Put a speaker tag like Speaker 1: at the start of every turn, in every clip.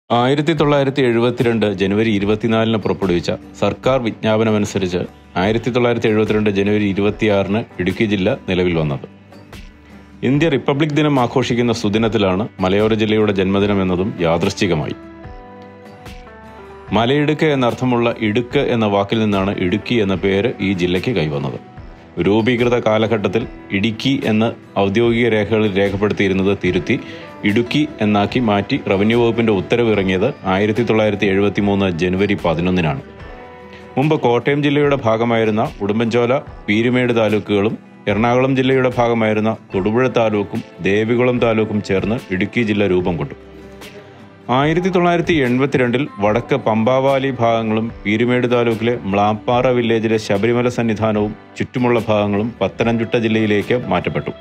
Speaker 1: ആയിരത്തി തൊള്ളായിരത്തി എഴുപത്തിരണ്ട് ജനുവരി ഇരുപത്തിനാലിന് പുറപ്പെടുവിച്ച സർക്കാർ വിജ്ഞാപനമനുസരിച്ച് ആയിരത്തി തൊള്ളായിരത്തി എഴുപത്തിരണ്ട് ജനുവരി ഇരുപത്തിയാറിന് ഇടുക്കി ജില്ല നിലവിൽ വന്നത് ഇന്ത്യ റിപ്പബ്ലിക് ദിനം ആഘോഷിക്കുന്ന സുദിനത്തിലാണ് മലയോര ജില്ലയുടെ ജന്മദിനം എന്നതും യാദൃശ്ചികമായി മലയിടുക്ക് എന്നർത്ഥമുള്ള ഇടുക്ക് എന്ന വാക്കിൽ നിന്നാണ് ഇടുക്കി എന്ന പേര് ഈ ജില്ലയ്ക്ക് കൈവന്നത് രൂപീകൃത കാലഘട്ടത്തിൽ ഇടുക്കി എന്ന് ഔദ്യോഗിക രേഖകളിൽ രേഖപ്പെടുത്തിയിരുന്നത് തിരുത്തി ഇടുക്കി എന്നാക്കി മാറ്റി റവന്യൂ വകുപ്പിന്റെ ഉത്തരവ് ഇറങ്ങിയത് ആയിരത്തി തൊള്ളായിരത്തി എഴുപത്തി മൂന്ന് ജനുവരി പതിനൊന്നിനാണ് മുമ്പ് കോട്ടയം ജില്ലയുടെ ഭാഗമായിരുന്ന ഉടുമ്പൻചോല പീരുമേട് താലൂക്കുകളും എറണാകുളം ജില്ലയുടെ ഭാഗമായിരുന്ന തൊടുപുഴ താലൂക്കും ദേവികുളം താലൂക്കും ചേർന്ന് ഇടുക്കി ജില്ല രൂപം കൊണ്ടു ആയിരത്തി തൊള്ളായിരത്തി എൺപത്തിരണ്ടിൽ വടക്ക് പമ്പാവാലി ഭാഗങ്ങളും പീരുമേട് താലൂക്കിലെ മ്ലാപ്പാറ വില്ലേജിലെ ശബരിമല സന്നിധാനവും ചുറ്റുമുള്ള ഭാഗങ്ങളും പത്തനംതിട്ട ജില്ലയിലേക്ക് മാറ്റപ്പെട്ടു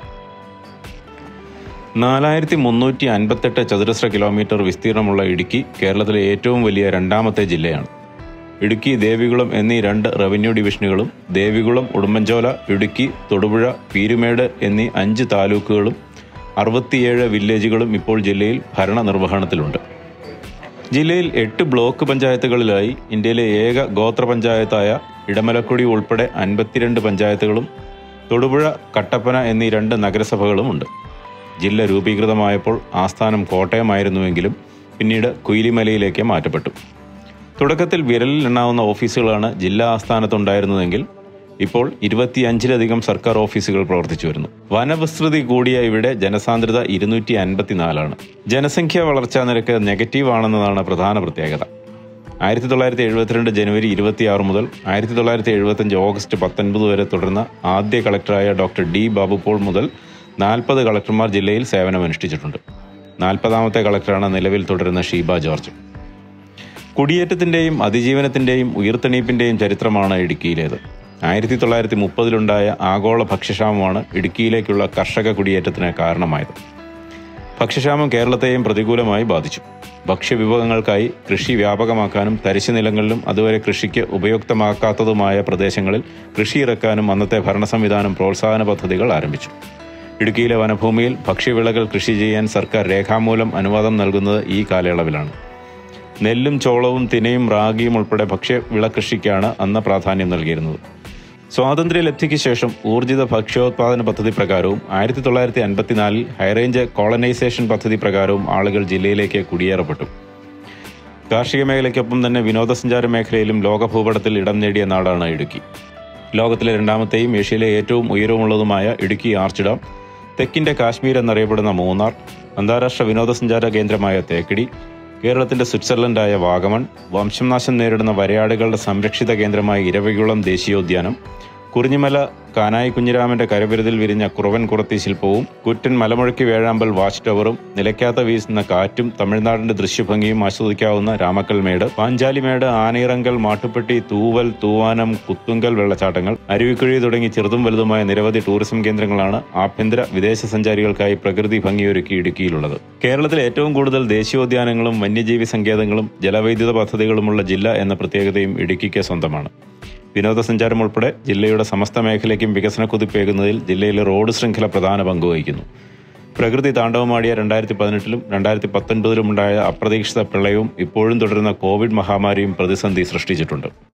Speaker 1: നാലായിരത്തി മുന്നൂറ്റി അൻപത്തെട്ട് ചതുരശ്ര കിലോമീറ്റർ വിസ്തീർണമുള്ള ഇടുക്കി കേരളത്തിലെ ഏറ്റവും വലിയ രണ്ടാമത്തെ ജില്ലയാണ് ഇടുക്കി ദേവികുളം എന്നീ രണ്ട് റവന്യൂ ഡിവിഷനുകളും ദേവികുളം ഉടുമ്പൻചോല ഇടുക്കി തൊടുപുഴ പീരുമേട് എന്നീ അഞ്ച് താലൂക്കുകളും അറുപത്തിയേഴ് വില്ലേജുകളും ഇപ്പോൾ ജില്ലയിൽ ഭരണനിർവഹണത്തിലുണ്ട് ജില്ലയിൽ എട്ട് ബ്ലോക്ക് പഞ്ചായത്തുകളിലായി ഇന്ത്യയിലെ ഏക ഗോത്ര പഞ്ചായത്തായ ഇടമലക്കുടി ഉൾപ്പെടെ അൻപത്തിരണ്ട് പഞ്ചായത്തുകളും തൊടുപുഴ കട്ടപ്പന എന്നീ രണ്ട് നഗരസഭകളുമുണ്ട് ജില്ല രൂപീകൃതമായപ്പോൾ ആസ്ഥാനം കോട്ടയമായിരുന്നുവെങ്കിലും പിന്നീട് കുയിലിമലയിലേക്ക് മാറ്റപ്പെട്ടു തുടക്കത്തിൽ വിരലിൽ എണ്ണാവുന്ന ഓഫീസുകളാണ് ജില്ലാ ആസ്ഥാനത്തുണ്ടായിരുന്നതെങ്കിൽ ഇപ്പോൾ ഇരുപത്തിയഞ്ചിലധികം സർക്കാർ ഓഫീസുകൾ പ്രവർത്തിച്ചു വരുന്നു വനവിസ്തൃതി കൂടിയ ഇവിടെ ജനസാന്ദ്രത ഇരുന്നൂറ്റി അൻപത്തിനാലാണ് ജനസംഖ്യാ വളർച്ചാ നിരക്ക് നെഗറ്റീവ് ആണെന്നതാണ് പ്രധാന പ്രത്യേകത ആയിരത്തി തൊള്ളായിരത്തി എഴുപത്തിരണ്ട് ജനുവരി ഇരുപത്തിയാറ് മുതൽ ആയിരത്തി തൊള്ളായിരത്തി എഴുപത്തഞ്ച് ഓഗസ്റ്റ് പത്തൊൻപത് വരെ തുടർന്ന ആദ്യ കളക്ടറായ ഡോക്ടർ ഡി ബാബു പോൾ മുതൽ നാൽപ്പത് കളക്ടർമാർ ജില്ലയിൽ സേവനമനുഷ്ഠിച്ചിട്ടുണ്ട് നാൽപ്പതാമത്തെ കളക്ടറാണ് നിലവിൽ തുടരുന്ന ഷീബ ജോർജ് കുടിയേറ്റത്തിന്റെയും അതിജീവനത്തിന്റെയും ഉയർത്തെണീപ്പിന്റെയും ചരിത്രമാണ് ഇടുക്കിയിലേത് ആയിരത്തി തൊള്ളായിരത്തി മുപ്പതിലുണ്ടായ ആഗോള ഭക്ഷ്യക്ഷാമമാണ് ഇടുക്കിയിലേക്കുള്ള കർഷക കുടിയേറ്റത്തിന് കാരണമായത് ഭക്ഷ്യക്ഷാമം കേരളത്തെയും പ്രതികൂലമായി ബാധിച്ചു ഭക്ഷ്യവിഭവങ്ങൾക്കായി കൃഷി വ്യാപകമാക്കാനും തരിശു നിലങ്ങളിലും അതുവരെ കൃഷിക്ക് ഉപയുക്തമാക്കാത്തതുമായ പ്രദേശങ്ങളിൽ കൃഷി ഇറക്കാനും അന്നത്തെ ഭരണ സംവിധാനം പ്രോത്സാഹന പദ്ധതികൾ ആരംഭിച്ചു ഇടുക്കിയിലെ വനഭൂമിയിൽ ഭക്ഷ്യവിളകൾ കൃഷി ചെയ്യാൻ സർക്കാർ രേഖാമൂലം അനുവാദം നൽകുന്നത് ഈ കാലയളവിലാണ് നെല്ലും ചോളവും തിനയും റാഗിയും ഉൾപ്പെടെ ഭക്ഷ്യവിള കൃഷിക്കാണ് അന്ന് പ്രാധാന്യം നൽകിയിരുന്നത് സ്വാതന്ത്ര്യലബ്ധിക്ക് ശേഷം ഊർജിത ഭക്ഷ്യോത്പാദന പദ്ധതി പ്രകാരവും ആയിരത്തി തൊള്ളായിരത്തി അൻപത്തിനാലിൽ ഹൈറേഞ്ച് കോളനൈസേഷൻ പദ്ധതി പ്രകാരവും ആളുകൾ ജില്ലയിലേക്ക് കുടിയേറപ്പെട്ടു കാർഷിക മേഖലയ്ക്കൊപ്പം തന്നെ വിനോദസഞ്ചാര മേഖലയിലും ലോകഭൂപടത്തിൽ ഇടം നേടിയ നാടാണ് ഇടുക്കി ലോകത്തിലെ രണ്ടാമത്തെയും ഏഷ്യയിലെ ഏറ്റവും ഉയരമുള്ളതുമായ ഇടുക്കി ആർച്ച് ഡാം തെക്കിന്റെ കാശ്മീർ എന്നറിയപ്പെടുന്ന മൂന്നാർ അന്താരാഷ്ട്ര വിനോദസഞ്ചാര കേന്ദ്രമായ തേക്കടി കേരളത്തിന്റെ സ്വിറ്റ്സർലൻഡായ വാഗമൺ വംശനാശം നേരിടുന്ന വരയാടുകളുടെ സംരക്ഷിത കേന്ദ്രമായ ഇരവികുളം ദേശീയോദ്യാനം കുറിഞ്ഞിമല കാനായി കുഞ്ഞിരാമന്റെ കരവിരുതിൽ വിരിഞ്ഞ കുറവൻ കുറത്തി ശില്പവും കുറ്റൻ മലമുഴക്കി വേഴാമ്പൽ വാച്ച് ടവറും നിലയ്ക്കാത്ത വീശുന്ന കാറ്റും തമിഴ്നാടിന്റെ ദൃശ്യഭംഗിയും ആസ്വദിക്കാവുന്ന രാമക്കൽമേട് പാഞ്ചാലിമേട് ആനയിറങ്കൽ മാട്ടുപ്പെട്ടി തൂവൽ തൂവാനം കുത്തുങ്കൽ വെള്ളച്ചാട്ടങ്ങൾ അരുവിക്കുഴി തുടങ്ങി ചെറുതും വലുതുമായ നിരവധി ടൂറിസം കേന്ദ്രങ്ങളാണ് ആഭ്യന്തര വിദേശ സഞ്ചാരികൾക്കായി പ്രകൃതി ഭംഗിയൊരുക്കി ഇടുക്കിയിലുള്ളത് കേരളത്തിൽ ഏറ്റവും കൂടുതൽ ദേശീയോദ്യാനങ്ങളും വന്യജീവി സങ്കേതങ്ങളും ജലവൈദ്യുത പദ്ധതികളുമുള്ള ജില്ല എന്ന പ്രത്യേകതയും ഇടുക്കിക്ക് സ്വന്തമാണ് വിനോദസഞ്ചാരം ഉൾപ്പെടെ ജില്ലയുടെ സമസ്ത മേഖലയ്ക്കും വികസന കുതിപ്പേകുന്നതിൽ ജില്ലയിലെ റോഡ് ശൃംഖല പ്രധാന പങ്കുവഹിക്കുന്നു പ്രകൃതി താണ്ഡവമാടിയ രണ്ടായിരത്തി പതിനെട്ടിലും രണ്ടായിരത്തി പത്തൊൻപതിലും ഉണ്ടായ അപ്രതീക്ഷിത പ്രളയവും ഇപ്പോഴും തുടരുന്ന കോവിഡ് മഹാമാരിയും പ്രതിസന്ധി സൃഷ്ടിച്ചിട്ടുണ്ട്